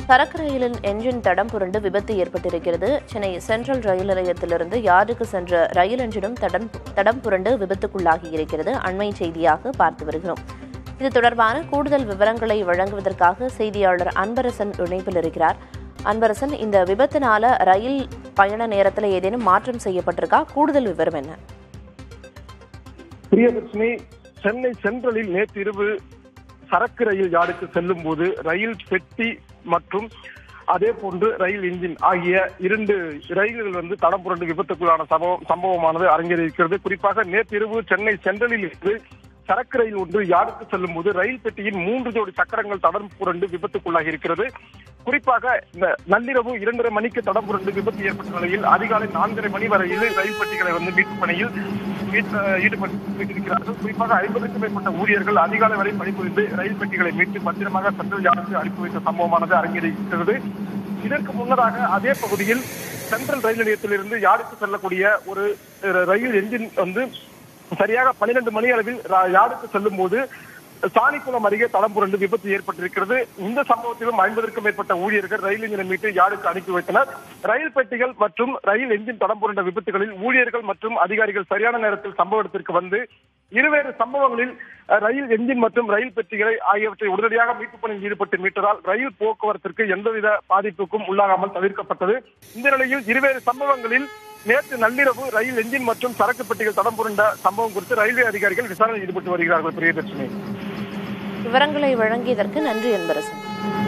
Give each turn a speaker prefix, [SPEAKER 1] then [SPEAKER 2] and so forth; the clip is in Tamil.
[SPEAKER 1] சரக்கு ரயிலின் என்ஜின் தடம் புரண்டு விபத்து ஏற்பட்டிருக்கிறது சென்னை சென்ட்ரல் ரயில் நிலையத்திலிருந்து யார்டுக்கு சென்ற ரயில் என்ஜினும் தடம் தடம் புரண்டு விபத்துக்குள்ளாகி இருக்கிறது அண்மை செய்தியாக பார்த்து வருகிறோம் இது தொடர்பான கூடுதல் விவரங்களை வழங்குவதற்காக செய்தியாளர் அன்பரசன் இணைப்பில் இருக்கிறார் அன்பரசன் இந்த விபத்தினால ரயில் பயண நேரத்தில் ஏதேனும் மாற்றம் செய்யப்பட்டிருக்கா கூடுதல் விவரம் என்ன
[SPEAKER 2] பிரியதர்ஷினி சென்னை சென்ட்ரலில் நேற்று இரவு சரக்கு ரயில் யார்டுக்கு செல்லும் போது ரயில் பெட்டி மற்றும் அதே போன்று ரயில் இன்ஜின் ஆகிய இரண்டு ரயில்கள் வந்து தடம் புரண்டு விபத்துக்குள்ளான சம்பவம் சம்பவமானது அரங்கேறியிருக்கிறது குறிப்பாக நேற்றிரவு சென்னை சென்ட்ரலில் இருந்து சரக்கு ரயில் ஒன்று யாருக்கு செல்லும் போது ரயில் பெட்டியின் மூன்று ஜோடி சக்கரங்கள் தடம் புரண்டு விபத்துக்குள்ளாகி இருக்கிறது குறிப்பாக இந்த நள்ளிரவு இரண்டரை மணிக்கு தடம் புரண்டு விபத்து ஏற்பட்ட நிலையில் அதிகாலை நான்கரை மணி வரையில் ரயில் பெட்டிகளை வந்து மீட்பு பணியில் மீட்ப- ஈடுபட்டிருக்கிறார்கள் குறிப்பாக ஐம்பதுக்கும் மேற்பட்ட ஊழியர்கள் அதிகாலை வரை பணிபுரிந்து ரயில் பெட்டிகளை மீட்டு பத்திரமாக சென்ட்ரல் யாருக்கு அனுப்பி வைத்த சம்பவமானது அரங்கேறியிருக்கிறது இதற்கு முன்னதாக அதே பகுதியில் சென்ட்ரல் ரயில் நிலையத்திலிருந்து யாருக்கு செல்லக்கூடிய ஒரு அஹ், ரயில் என்ஜின் வந்து சரியாக பன்னிரண்டு மணி அளவில் ரா- யாருக்கு செல்லும் போது சாணிக்குளம் அருகே தடம் புரண்டு விபத்து ஏற்பட்டிருக்கிறது இந்த சம்பவத்திலும் ஐம்பதற்கும் மேற்பட்ட ஊழியர்கள் ரயில் என்ஜினை மீட்டு யாருக்கு அனுப்பி வைத்தனர் ரயில் பெட்டிகள் மற்றும் ரயில் என்ஜின் தடம் புரண்ட விபத்துகளில் ஊழியர்கள் மற்றும் அதிகாரிகள் சரியான நேரத்தில் சம்பவ இடத்திற்கு வந்து இருவேறு சம்பவங்களில் அஹ், ரயில் என்ஜின் மற்றும் ரயில் பெட்டிகளை ஆகியவற்றை உடனடியாக மீட்பு பணியில் ஈடுபட்டு மீட்டதால் ரயில் போக்குவரத்திற்கு எந்தவித பாதிப்புக்கும் உள்ளாகாமல் தவிர்க்கப்பட்டது இந்த நிலையில் இருவேறு சம்பவங்களில் நேற்று நள்ளிரவு ரயில் என்ஜின் மற்றும் சரக்கு பெட்டிகள் தடம் புரண்ட சம்பவம் குறித்து ரயில்வே அதிகாரிகள் விசாரணையில் ஈடுபட்டு வருகிறார்கள் பிரியதர்ஷினி
[SPEAKER 1] விவரங்களை வழங்கியதற்கு நன்றி அன்பரசன்